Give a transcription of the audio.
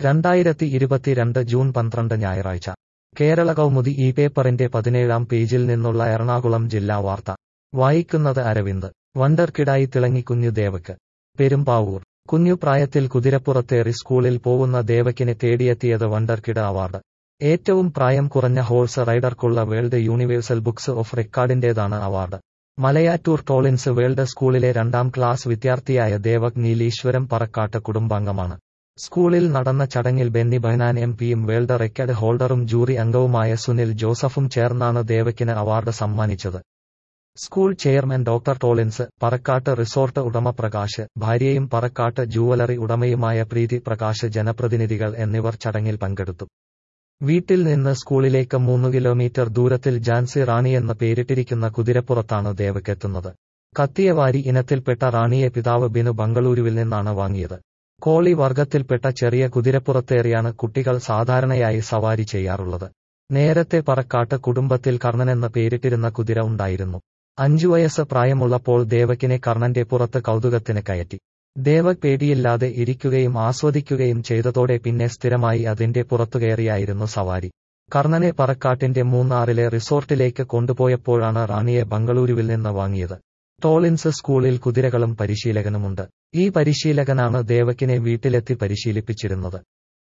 രണ്ടായിരത്തി ഇരുപത്തിരണ്ട് ജൂൺ പന്ത്രണ്ട് ഞായറാഴ്ച കേരള കൗമുദി ഈ പേപ്പറിന്റെ പതിനേഴാം പേജിൽ നിന്നുള്ള എറണാകുളം ജില്ലാ വാർത്ത വായിക്കുന്നത് അരവിന്ദ് വണ്ടർക്കിടായി തിളങ്ങി കുഞ്ഞു ദേവക്ക് പെരുമ്പാവൂർ കുഞ്ഞു പ്രായത്തിൽ കുതിരപ്പുറത്തേറി സ്കൂളിൽ പോവുന്ന ദേവക്കിനെ തേടിയെത്തിയത് വണ്ടർക്കിട അവാർഡ് ഏറ്റവും പ്രായം കുറഞ്ഞ ഹോഴ്സ് റൈഡർക്കുള്ള വേൾഡ് യൂണിവേഴ്സൽ ബുക്സ് ഓഫ് റെക്കോർഡിന്റേതാണ് അവാർഡ് മലയാറ്റൂർ ടോളിൻസ് വേൾഡ് സ്കൂളിലെ രണ്ടാം ക്ലാസ് വിദ്യാർത്ഥിയായ ദേവക് നീലീശ്വരം പറക്കാട്ട് കുടുംബാംഗമാണ് സ്കൂളിൽ നടന്ന ചടങ്ങിൽ ബെന്നി ബഹനാൻ എം പിയും വേൾഡ് റെക്കോർഡ് ഹോൾഡറും ജൂറി അംഗവുമായ സുനിൽ ജോസഫും ചേർന്നാണ് ദേവക്കിന് അവാർഡ് സമ്മാനിച്ചത് school chairman doctor Tollins Parakkat resort ഉടമ പ്രകാശ് ഭാര്യയും പറക്കാട്ട് ജൂവലറി ഉടമയുമായ പ്രീതി പ്രകാശ് ജനപ്രതിനിധികൾ എന്നിവർ ചടങ്ങിൽ പങ്കെടുത്തു വീട്ടിൽ നിന്ന് സ്കൂളിലേക്ക് മൂന്ന് കിലോമീറ്റർ ദൂരത്തിൽ ജാൻസി റാണി എന്ന പേരിട്ടിരിക്കുന്ന കുതിരപ്പുറത്താണ് ദേവക്കെത്തുന്നത് കത്തിയവാരി ഇനത്തിൽപ്പെട്ട റാണിയെ പിതാവ് ബിനു ബംഗളൂരുവിൽ നിന്നാണ് വാങ്ങിയത് കോളി വർഗത്തിൽപ്പെട്ട ചെറിയ കുതിരപ്പുറത്തേറിയാണ് കുട്ടികൾ സാധാരണയായി സവാരി ചെയ്യാറുള്ളത് നേരത്തെ പറക്കാട്ട് കുടുംബത്തിൽ കർണനെന്ന പേരിട്ടിരുന്ന കുതിര ഉണ്ടായിരുന്നു അഞ്ചു വയസ്സ് പ്രായമുള്ളപ്പോൾ ദേവക്കിനെ കർണന്റെ പുറത്ത് കൗതുകത്തിന് കയറ്റി ദേവക് പേടിയില്ലാതെ ഇരിക്കുകയും ആസ്വദിക്കുകയും ചെയ്തതോടെ പിന്നെ സ്ഥിരമായി അതിന്റെ പുറത്തുകയറിയായിരുന്നു സവാരി കർണനെ പറക്കാട്ടിന്റെ മൂന്നാറിലെ റിസോർട്ടിലേക്ക് കൊണ്ടുപോയപ്പോഴാണ് റാണിയെ ബംഗളൂരുവിൽ നിന്ന് വാങ്ങിയത് ടോളിൻസ് സ്കൂളിൽ കുതിരകളും പരിശീലകനുമുണ്ട് ഈ പരിശീലകനാണ് ദേവക്കിനെ വീട്ടിലെത്തി പരിശീലിപ്പിച്ചിരുന്നത്